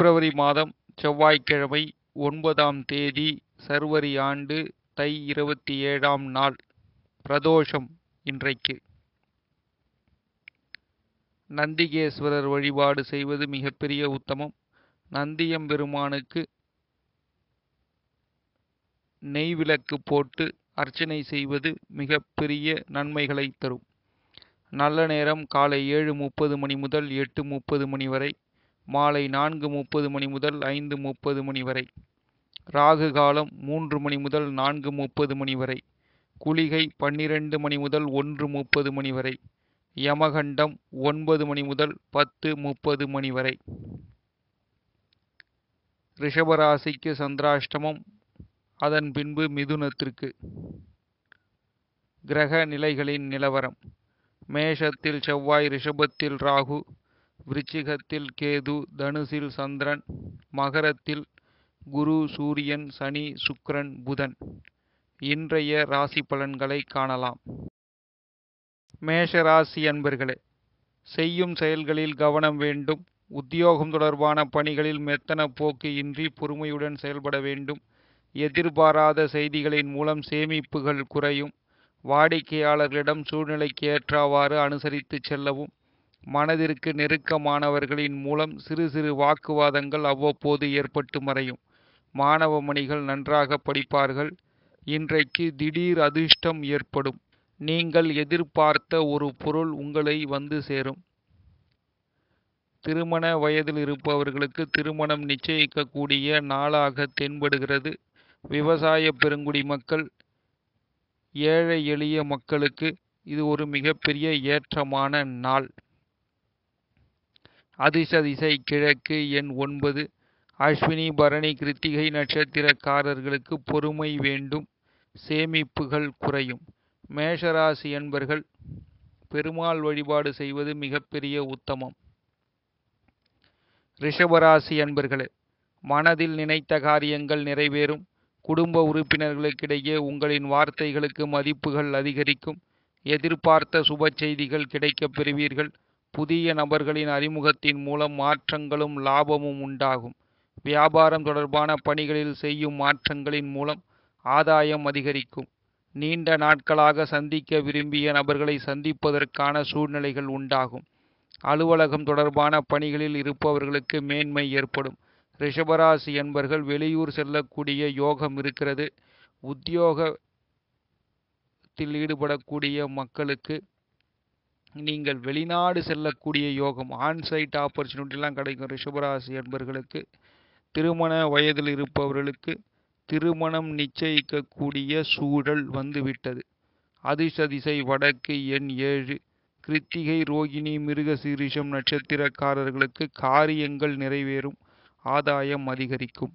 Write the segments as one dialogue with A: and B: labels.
A: பிப்ரவரி மாதம் செவ்வாய்க்கிழமை ஒன்பதாம் தேதி சர்வரி ஆண்டு தை இருபத்தி ஏழாம் நாள் பிரதோஷம் இன்றைக்கு நந்திகேஸ்வரர் வழிபாடு செய்வது மிகப்பெரிய உத்தமம் நந்தியம்பெருமானுக்கு நெய் விளக்கு போட்டு அர்ச்சனை செய்வது மிகப்பெரிய நன்மைகளை தரும் நல்ல நேரம் காலை ஏழு முப்பது மணி முதல் எட்டு முப்பது மணி வரை மாலை நான்கு முப்பது மணி முதல் ஐந்து முப்பது மணி வரை ராகு காலம் மூன்று மணி முதல் நான்கு முப்பது மணி வரை குளிகை பன்னிரண்டு மணி முதல் ஒன்று முப்பது மணி வரை யமகண்டம் ஒன்பது மணி முதல் பத்து முப்பது மணி வரை ரிஷபராசிக்கு சந்திராஷ்டமம் அதன் பின்பு மிதுனத்திற்கு கிரக நிலைகளின் நிலவரம் மேஷத்தில் செவ்வாய் ரிஷபத்தில் ராகு விருச்சிகத்தில் கேது தனுசில் சந்திரன் மகரத்தில் குரு சூரியன் சனி சுக்கிரன் புதன் இன்றைய ராசி பலன்களை காணலாம் மேஷ ராசி அன்பர்களே செய்யும் செயல்களில் கவனம் வேண்டும் உத்தியோகம் தொடர்பான பணிகளில் மெத்தன போக்கு இன்றி பொறுமையுடன் செயல்பட வேண்டும் எதிர்பாராத செய்திகளின் மூலம் சேமிப்புகள் குறையும் வாடிக்கையாளர்களிடம் சூழ்நிலைக்கு ஏற்றவாறு அனுசரித்து செல்லவும் மனதிற்கு நெருக்கமானவர்களின் மூலம் சிறு சிறு வாக்குவாதங்கள் அவ்வப்போது ஏற்பட்டு மறையும் மாணவ மணிகள் நன்றாக படிப்பார்கள் இன்றைக்கு திடீர் அதிர்ஷ்டம் ஏற்படும் நீங்கள் எதிர்பார்த்த ஒரு பொருள் உங்களை வந்து சேரும் திருமண வயதில் இருப்பவர்களுக்கு திருமணம் நிச்சயிக்கக்கூடிய நாளாக தென்படுகிறது விவசாய பெருங்குடி மக்கள் ஏழை எளிய மக்களுக்கு இது ஒரு மிகப்பெரிய ஏற்றமான நாள் அதிர்ஷ்ட திசை கிழக்கு எண் ஒன்பது அஸ்வினி பரணி கிருத்திகை நட்சத்திரக்காரர்களுக்கு பொறுமை வேண்டும் சேமிப்புகள் குறையும் மேஷராசி என்பர்கள் பெருமாள் வழிபாடு செய்வது மிகப்பெரிய உத்தமம் ரிஷபராசி அன்பர்களே மனதில் நினைத்த காரியங்கள் நிறைவேறும் குடும்ப உறுப்பினர்களுக்கிடையே உங்களின் வார்த்தைகளுக்கு மதிப்புகள் அதிகரிக்கும் எதிர்பார்த்த சுப செய்திகள் கிடைக்கப் பெறுவீர்கள் புதிய நபர்களின் அறிமுகத்தின் மூலம் மாற்றங்களும் லாபமும் உண்டாகும் வியாபாரம் தொடர்பான பணிகளில் செய்யும் மாற்றங்களின் மூலம் ஆதாயம் அதிகரிக்கும் நீண்ட நாட்களாக சந்திக்க விரும்பிய நபர்களை சந்திப்பதற்கான சூழ்நிலைகள் உண்டாகும் அலுவலகம் தொடர்பான பணிகளில் இருப்பவர்களுக்கு மேன்மை ஏற்படும் ரிஷபராசி என்பர்கள் வெளியூர் செல்லக்கூடிய யோகம் இருக்கிறது உத்தியோகத்தில் ஈடுபடக்கூடிய மக்களுக்கு நீங்கள் வெளிநாடு செல்லக்கூடிய யோகம் ஆன்சைட் ஆப்பர்ச்சுனிட்டிலாம் கிடைக்கும் ரிஷபராசி என்பர்களுக்கு திருமண வயதில் இருப்பவர்களுக்கு திருமணம் நிச்சயிக்கக்கூடிய சூழல் வந்துவிட்டது அதிர்ஷ்ட திசை வடக்கு எண் ஏழு கிருத்திகை ரோகிணி மிருகசீரிஷம் நட்சத்திரக்காரர்களுக்கு காரியங்கள் நிறைவேறும் ஆதாயம் அதிகரிக்கும்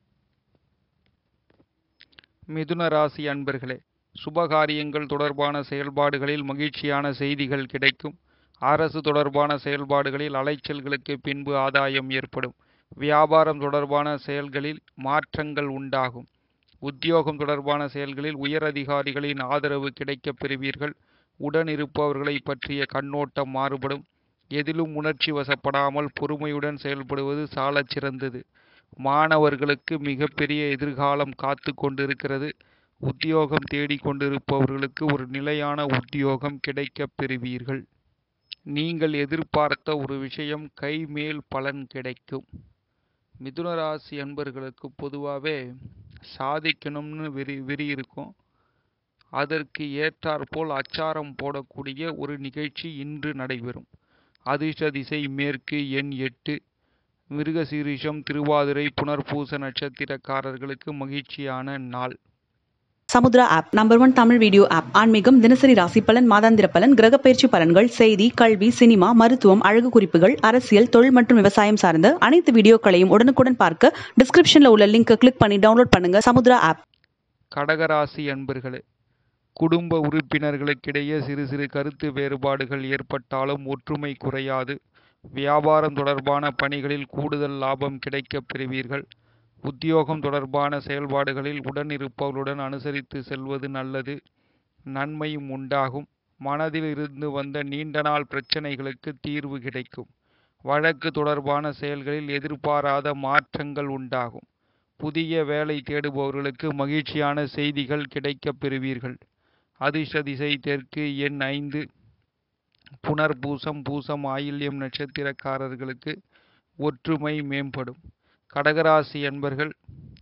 A: மிதுன ராசி அன்பர்களே சுபகாரியங்கள் தொடர்பான செயல்பாடுகளில் மகிழ்ச்சியான செய்திகள் கிடைக்கும் அரசு தொடர்பான செயல்பாடுகளில் அலைச்சல்களுக்கு பின்பு ஆதாயம் ஏற்படும் வியாபாரம் தொடர்பான செயல்களில் மாற்றங்கள் உண்டாகும் உத்தியோகம் தொடர்பான செயல்களில் உயர் அதிகாரிகளின் ஆதரவு கிடைக்கப் பெறுவீர்கள் உடன் இருப்பவர்களை பற்றிய கண்ணோட்டம் மாறுபடும் எதிலும் உணர்ச்சி வசப்படாமல் பொறுமையுடன் செயல்படுவது சாலச் சிறந்தது மாணவர்களுக்கு மிகப்பெரிய எதிர்காலம் காத்து கொண்டிருக்கிறது உத்தியோகம் தேடிக்கொண்டிருப்பவர்களுக்கு ஒரு நிலையான உத்தியோகம் கிடைக்கப் பெறுவீர்கள் நீங்கள் எதிர்பார்த்த ஒரு விஷயம் கைமேல் பலன் கிடைக்கும் மிதுனராசி அன்பர்களுக்கு பொதுவாகவே சாதிக்கணும்னு வெறி வெறி இருக்கும் அதற்கு ஏற்றாற்போல் அச்சாரம் போடக்கூடிய ஒரு நிகழ்ச்சி இன்று நடைபெறும் அதிர்ஷ்ட திசை மேற்கு எண் எட்டு மிருகசீரிஷம் திருவாதிரை புனர்பூச நட்சத்திரக்காரர்களுக்கு மகிழ்ச்சியான நாள்
B: Samudra app number one Tamil video app ஆன்மீகம் தினசரி ராசி பலன் மாதாந்திர பலன் கிரக பயிற்சி பலன்கள் செய்தி கல்வி சினிமா மருத்துவம் அழகு குறிப்புகள் அரசியல் தொழில் மற்றும் விவசாயம் சார்ந்த அனைத்து வீடியோக்களையும் உடனுக்குடன் பார்க்க டிஸ்கிரிப்ஷன்ல உள்ள லிங்கை கிளிக் பண்ணி டவுன்லோட் பண்ணுங்க சமுத்ரா ஆப்
A: கடகராசி அன்பர்களே குடும்ப உறுப்பினர்களுக்கிடையே சிறு சிறு கருத்து வேறுபாடுகள் ஏற்பட்டாலும் ஒற்றுமை குறையாது வியாபாரம் தொடர்பான பணிகளில் கூடுதல் லாபம் கிடைக்கப் பெறுவீர்கள் உத்தியோகம் தொடர்பான செயல்பாடுகளில் உடன் இருப்பவர்களுடன் அனுசரித்து செல்வது நல்லது நன்மையும் உண்டாகும் மனதில் இருந்து வந்த நீண்ட நாள் பிரச்சனைகளுக்கு தீர்வு கிடைக்கும் வழக்கு தொடர்பான செயல்களில் எதிர்பாராத மாற்றங்கள் உண்டாகும் புதிய வேலை தேடுபவர்களுக்கு மகிழ்ச்சியான செய்திகள் கிடைக்கப் பெறுவீர்கள் அதிர்ஷ்ட திசை தெற்கு எண் ஐந்து புனர்பூசம் பூசம் ஆயில்யம் நட்சத்திரக்காரர்களுக்கு ஒற்றுமை மேம்படும் கடகராசி என்பர்கள்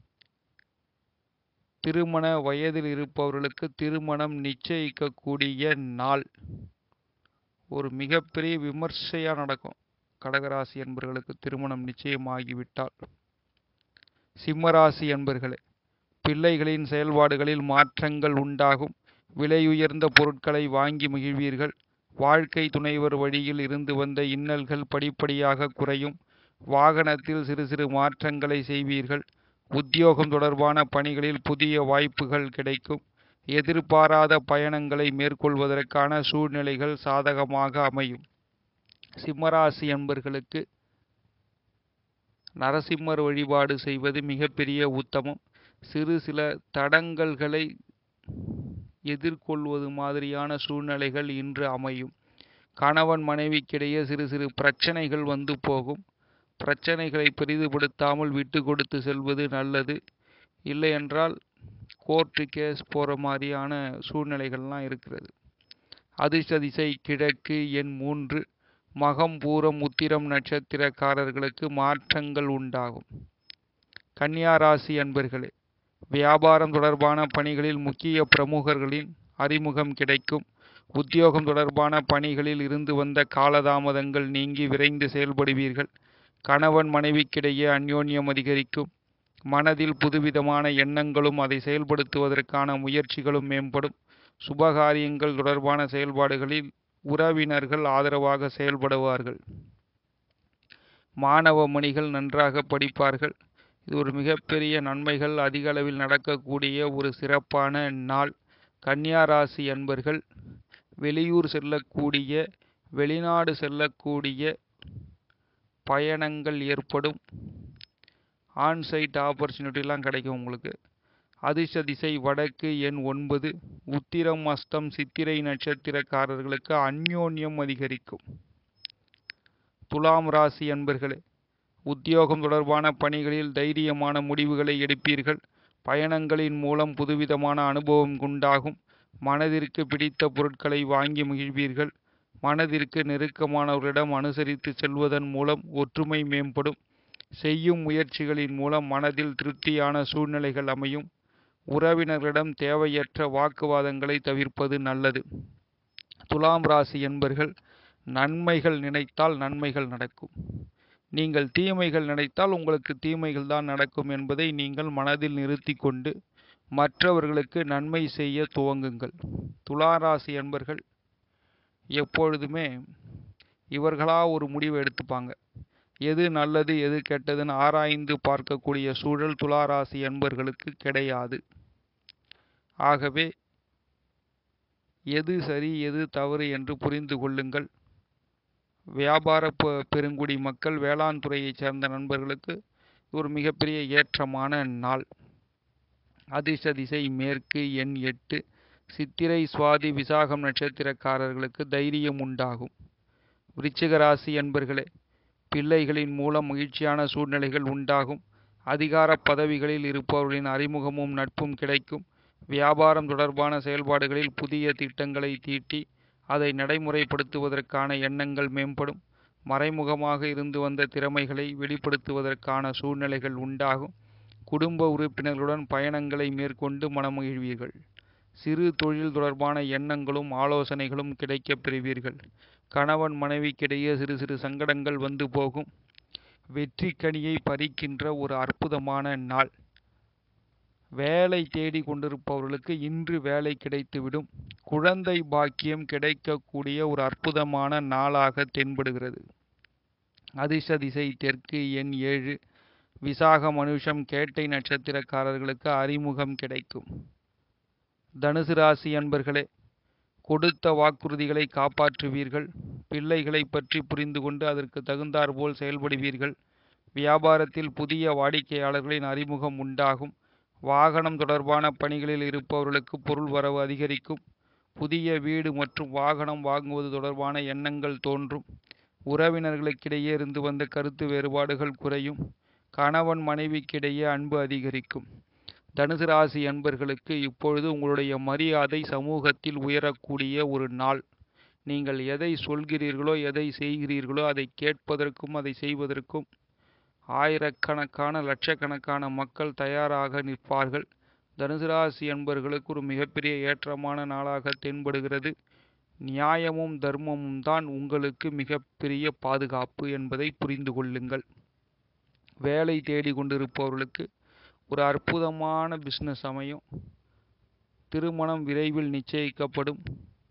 A: திருமண வயதில் இருப்பவர்களுக்கு திருமணம் நிச்சயிக்கக்கூடிய நாள் ஒரு மிகப்பெரிய விமர்சையாக நடக்கும் கடகராசி என்பர்களுக்கு திருமணம் நிச்சயமாகிவிட்டால் சிம்மராசி என்பர்களே பிள்ளைகளின் செயல்பாடுகளில் மாற்றங்கள் உண்டாகும் விலையுயர்ந்த பொருட்களை வாங்கி மகிழ்வீர்கள் வாழ்க்கை துணைவர் வழியில் இருந்து வந்த இன்னல்கள் படிப்படியாக குறையும் வாகனத்தில் சிறு சிறு மாற்றங்களை செய்வீர்கள் உத்தியோகம் தொடர்பான பணிகளில் புதிய வாய்ப்புகள் கிடைக்கும் எதிர்பாராத பயணங்களை மேற்கொள்வதற்கான சூழ்நிலைகள் சாதகமாக அமையும் சிம்மராசி என்பர்களுக்கு நரசிம்மர் வழிபாடு செய்வது மிகப்பெரிய உத்தமம் சிறு சில தடங்கல்களை எதிர்கொள்வது மாதிரியான சூழ்நிலைகள் இன்று அமையும் கணவன் மனைவிக்கிடையே சிறு சிறு பிரச்சனைகள் வந்து போகும் பிரச்சனைகளை பெரிதுபடுத்தாமல் விட்டு கொடுத்து செல்வது நல்லது இல்லை என்றால் கோர்ட்டு கேஸ் போகிற மாதிரியான சூழ்நிலைகள்லாம் இருக்கிறது அதிர்ஷ்ட திசை கிழக்கு எண் மூன்று மகம் பூரம் உத்திரம் நட்சத்திரக்காரர்களுக்கு மாற்றங்கள் உண்டாகும் கன்னியா ராசி அன்பர்களே வியாபாரம் தொடர்பான பணிகளில் முக்கிய பிரமுகர்களின் அறிமுகம் கிடைக்கும் உத்தியோகம் தொடர்பான பணிகளில் இருந்து வந்த காலதாமதங்கள் நீங்கி விரைந்து செயல்படுவீர்கள் கணவன் மனைவிக்கிடையே அந்யோன்யம் அதிகரிக்கும் மனதில் புதுவிதமான எண்ணங்களும் அதை செயல்படுத்துவதற்கான முயற்சிகளும் மேம்படும் சுபகாரியங்கள் தொடர்பான செயல்பாடுகளில் உறவினர்கள் ஆதரவாக செயல்படுவார்கள் மாணவ மணிகள் நன்றாக படிப்பார்கள் இது ஒரு மிகப்பெரிய நன்மைகள் அதிக அளவில் நடக்கக்கூடிய ஒரு சிறப்பான நாள் கன்னியா ராசி அன்பர்கள் வெளியூர் செல்லக்கூடிய வெளிநாடு செல்லக்கூடிய பயணங்கள் ஏற்படும் ஆன்சைட் ஆப்பர்ச்சுனிட்டிலாம் கிடைக்கும் உங்களுக்கு அதிர்ஷ்ட திசை வடக்கு எண் ஒன்பது உத்திரம் அஸ்தம் சித்திரை நட்சத்திரக்காரர்களுக்கு அந்யோன்யம் அதிகரிக்கும் துலாம் ராசி அன்பர்களே உத்தியோகம் தொடர்பான பணிகளில் தைரியமான முடிவுகளை எடுப்பீர்கள் பயணங்களின் மூலம் புதுவிதமான அனுபவம் உண்டாகும் மனதிற்கு பிடித்த பொருட்களை வாங்கி மகிழ்வீர்கள் மனதிற்கு நெருக்கமானவர்களிடம் அனுசரித்து செல்வதன் மூலம் ஒற்றுமை மேம்படும் செய்யும் முயற்சிகளின் மூலம் மனதில் திருப்தியான சூழ்நிலைகள் அமையும் உறவினர்களிடம் தேவையற்ற வாக்குவாதங்களை தவிர்ப்பது நல்லது துலாம் ராசி என்பர்கள் நன்மைகள் நினைத்தால் நன்மைகள் நடக்கும் நீங்கள் தீமைகள் நினைத்தால் உங்களுக்கு தீமைகள் தான் நடக்கும் என்பதை நீங்கள் மனதில் நிறுத்தி கொண்டு மற்றவர்களுக்கு நன்மை செய்ய துவங்குங்கள் துளாராசி என்பர்கள் எப்பொழுதுமே இவர்களா ஒரு முடிவு எடுத்துப்பாங்க எது நல்லது எது கெட்டதுன்னு ஆராய்ந்து பார்க்கக்கூடிய சூழல் துளாராசி என்பர்களுக்கு கிடையாது ஆகவே எது சரி எது தவறு என்று புரிந்து கொள்ளுங்கள் வியாபார பெ- பெருங்குடி மக்கள் வேளாண் துறையைச் சேர்ந்த நண்பர்களுக்கு ஒரு மிகப்பெரிய ஏற்றமான நாள் அதிர்ஷ்ட திசை மேற்கு எண் எட்டு சித்திரை சுவாதி விசாகம் நட்சத்திரக்காரர்களுக்கு தைரியம் உண்டாகும் விருச்சிக ராசி என்பர்களே பிள்ளைகளின் மூலம் மகிழ்ச்சியான சூழ்நிலைகள் உண்டாகும் அதிகார பதவிகளில் இருப்பவர்களின் அறிமுகமும் நட்பும் கிடைக்கும் வியாபாரம் தொடர்பான செயல்பாடுகளில் புதிய திட்டங்களை தீட்டி அதை நடைமுறைப்படுத்துவதற்கான எண்ணங்கள் மேம்படும் மறைமுகமாக இருந்து வந்த திறமைகளை வெளிப்படுத்துவதற்கான சூழ்நிலைகள் உண்டாகும் குடும்ப உறுப்பினர்களுடன் பயணங்களை மேற்கொண்டு மனமகிழ்வீர்கள் சிறு தொழில் தொடர்பான எண்ணங்களும் ஆலோசனைகளும் கிடைக்கப் பெறுவீர்கள் கணவன் மனைவிக்கிடையே சிறு சிறு சங்கடங்கள் வந்து போகும் வெற்றி கனியை பறிக்கின்ற ஒரு அற்புதமான நாள் வேலை தேடி கொண்டிருப்பவர்களுக்கு இன்று வேலை கிடைத்துவிடும் குழந்தை பாக்கியம் கிடைக்கக்கூடிய ஒரு அற்புதமான நாளாக தென்படுகிறது அதிர்ஷ்ட திசை தெற்கு எண் ஏழு விசாக மனுஷம் கேட்டை நட்சத்திரக்காரர்களுக்கு அறிமுகம் கிடைக்கும் தனுசு ராசி அன்பர்களே கொடுத்த வாக்குறுதிகளை காப்பாற்றுவீர்கள் பிள்ளைகளை பற்றி புரிந்து கொண்டு அதற்கு தகுந்தாற்போல் செயல்படுவீர்கள் வியாபாரத்தில் புதிய வாடிக்கையாளர்களின் அறிமுகம் உண்டாகும் வாகனம் தொடர்பான பணிகளில் இருப்பவர்களுக்கு பொருள் வரவு அதிகரிக்கும் புதிய வீடு மற்றும் வாகனம் வாங்குவது தொடர்பான எண்ணங்கள் தோன்றும் உறவினர்களுக்கிடையே இருந்து வந்த கருத்து வேறுபாடுகள் குறையும் கணவன் மனைவிக்கிடையே அன்பு அதிகரிக்கும் தனுசு ராசி அன்பர்களுக்கு இப்பொழுது உங்களுடைய மரியாதை சமூகத்தில் உயரக்கூடிய ஒரு நாள் நீங்கள் எதை சொல்கிறீர்களோ எதை செய்கிறீர்களோ அதை கேட்பதற்கும் அதை செய்வதற்கும் ஆயிரக்கணக்கான லட்சக்கணக்கான மக்கள் தயாராக நிற்பார்கள் தனுசு ராசி அன்பர்களுக்கு ஒரு மிகப்பெரிய ஏற்றமான நாளாக தென்படுகிறது நியாயமும் தர்மமும் தான் உங்களுக்கு மிகப்பெரிய பாதுகாப்பு என்பதை புரிந்து கொள்ளுங்கள் வேலை தேடி கொண்டிருப்பவர்களுக்கு ஒரு அற்புதமான பிஸ்னஸ் அமையும் திருமணம் விரைவில் நிச்சயிக்கப்படும்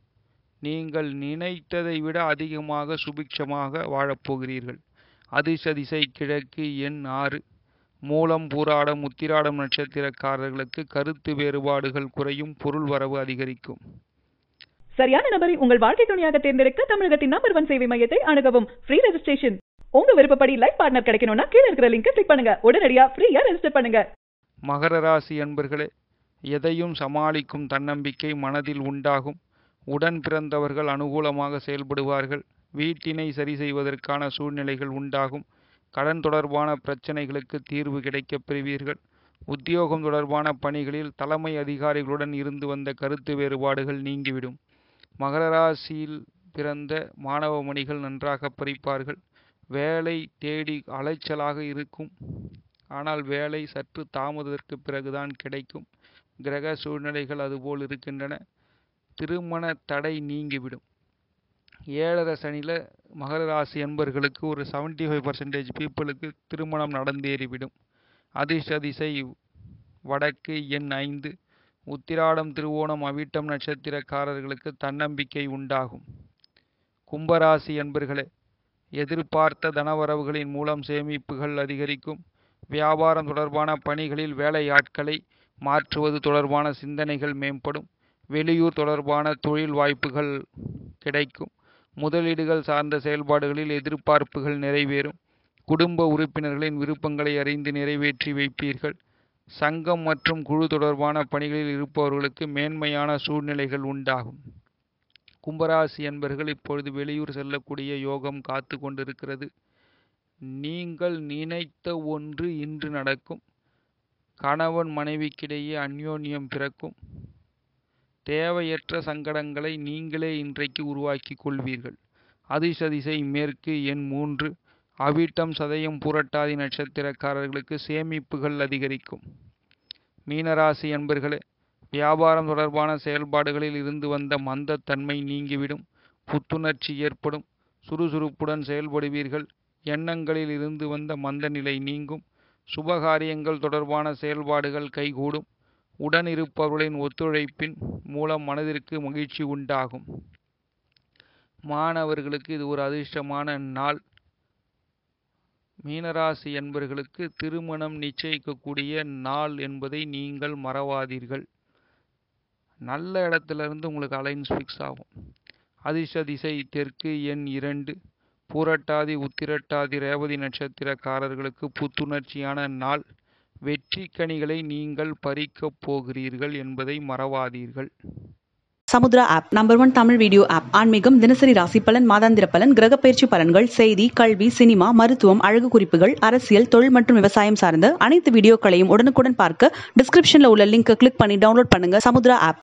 A: நீங்கள் நினைத்ததை விட அதிகமாக சுபிக்ஷமாக வாழப்போகிறீர்கள் அதிர்ஷ்ட திசை கிழக்கு எண் ஆறு மூலம் பூராடம் உத்திராடம் நட்சத்திரக்காரர்களுக்கு கருத்து வேறுபாடுகள் குறையும் பொருள் வரவு அதிகரிக்கும்
C: சரியான நபரை உங்கள் வாழ்க்கை துணையாக தேர்ந்தெடுக்க தமிழகத்தின் நம்பர் ஒன் சேவை மையத்தை அணுகவும் ஃப்ரீ ரெஜிஸ்ட்ரேஷன் உங்க விருப்பப்படி லைஃப் பார்ட்னர் கிடைக்கணும்னா கீழ இருக்கிற லிங்கை கிளிக் பண்ணுங்க உடனடியா ஃப்ரீயா ரெஜிஸ்டர் பண்ணுங்க
A: மகர ராசி அன்பர்களே எதையும் சமாளிக்கும் தன்னம்பிக்கை மனதில் உண்டாகும் உடன் பிறந்தவர்கள் அனுகூலமாக செயல்படுவார்கள் வீட்டினை சரி செய்வதற்கான சூழ்நிலைகள் உண்டாகும் கடன் தொடர்பான பிரச்சனைகளுக்கு தீர்வு கிடைக்கப் பெறுவீர்கள் உத்தியோகம் தொடர்பான பணிகளில் தலைமை அதிகாரிகளுடன் இருந்து வந்த கருத்து வேறுபாடுகள் நீங்கிவிடும் மகர ராசியில் பிறந்த மாணவ மணிகள் நன்றாக படிப்பார்கள் வேலை தேடி அலைச்சலாக இருக்கும் ஆனால் வேலை சற்று தாமதத்திற்கு பிறகுதான் கிடைக்கும் கிரக சூழ்நிலைகள் அதுபோல் இருக்கின்றன திருமண தடை நீங்கிவிடும் ஏழரை சனியில் மகர ராசி என்பர்களுக்கு ஒரு செவன்டி ஃபைவ் பர்சன்டேஜ் பீப்புளுக்கு திருமணம் நடந்தேறிவிடும் அதிர்ஷ்ட திசை வடக்கு எண் ஐந்து உத்திராடம் திருவோணம் அவிட்டம் நட்சத்திரக்காரர்களுக்கு தன்னம்பிக்கை உண்டாகும் கும்பராசி என்பர்களே எதிர்பார்த்த தனவரவுகளின் மூலம் சேமிப்புகள் அதிகரிக்கும் வியாபாரம் தொடர்பான பணிகளில் வேலையாட்களை மாற்றுவது தொடர்பான சிந்தனைகள் மேம்படும் வெளியூர் தொடர்பான தொழில் வாய்ப்புகள் கிடைக்கும் முதலீடுகள் சார்ந்த செயல்பாடுகளில் எதிர்பார்ப்புகள் நிறைவேறும் குடும்ப உறுப்பினர்களின் விருப்பங்களை அறிந்து நிறைவேற்றி வைப்பீர்கள் சங்கம் மற்றும் குழு தொடர்பான பணிகளில் இருப்பவர்களுக்கு மேன்மையான சூழ்நிலைகள் உண்டாகும் கும்பராசி என்பர்கள் இப்பொழுது வெளியூர் செல்லக்கூடிய யோகம் காத்து கொண்டிருக்கிறது நீங்கள் நினைத்த ஒன்று இன்று நடக்கும் கணவன் மனைவிக்கிடையே அந்யோன்யம் பிறக்கும் தேவையற்ற சங்கடங்களை நீங்களே இன்றைக்கு உருவாக்கி கொள்வீர்கள் அதிர்ஷ்ட திசை மேற்கு எண் மூன்று அவிட்டம் சதயம் புரட்டாதி நட்சத்திரக்காரர்களுக்கு சேமிப்புகள் அதிகரிக்கும் மீனராசி என்பர்களே வியாபாரம் தொடர்பான செயல்பாடுகளில் இருந்து வந்த மந்தத்தன்மை நீங்கிவிடும் புத்துணர்ச்சி ஏற்படும் சுறுசுறுப்புடன் செயல்படுவீர்கள் எண்ணங்களில் இருந்து வந்த மந்த நிலை நீங்கும் சுபகாரியங்கள் தொடர்பான செயல்பாடுகள் கைகூடும் உடன் இருப்பவர்களின் ஒத்துழைப்பின் மூலம் மனதிற்கு மகிழ்ச்சி உண்டாகும் மாணவர்களுக்கு இது ஒரு அதிர்ஷ்டமான நாள் மீனராசி என்பர்களுக்கு திருமணம் நிச்சயிக்கக்கூடிய நாள் என்பதை நீங்கள் மறவாதீர்கள் நல்ல இடத்துல இருந்து உங்களுக்கு அலைன்ஸ் ஃபிக்ஸ் ஆகும் அதிர்ஷ்ட திசை தெற்கு எண் இரண்டு பூரட்டாதி உத்திரட்டாதி ரேவதி நட்சத்திரக்காரர்களுக்கு புத்துணர்ச்சியான நாள் வெற்றி கனிகளை நீங்கள் பறிக்கப் போகிறீர்கள் என்பதை மறவாதீர்கள்
B: Samudra app number one Tamil video app ஆன்மீகம் தினசரி ராசி பலன் மாதாந்திர பலன் கிரகப்பயிற்சி பலன்கள் செய்தி கல்வி சினிமா மருத்துவம் அழகு குறிப்புகள் அரசியல் தொழில் மற்றும் விவசாயம் சார்ந்த அனைத்து வீடியோக்களையும் உடனுக்குடன் பார்க்க டிஸ்கிரிப்ஷன்ல உள்ள லிங்கை கிளிக் பண்ணி டவுன்லோட் பண்ணுங்க சமுத்ரா ஆப்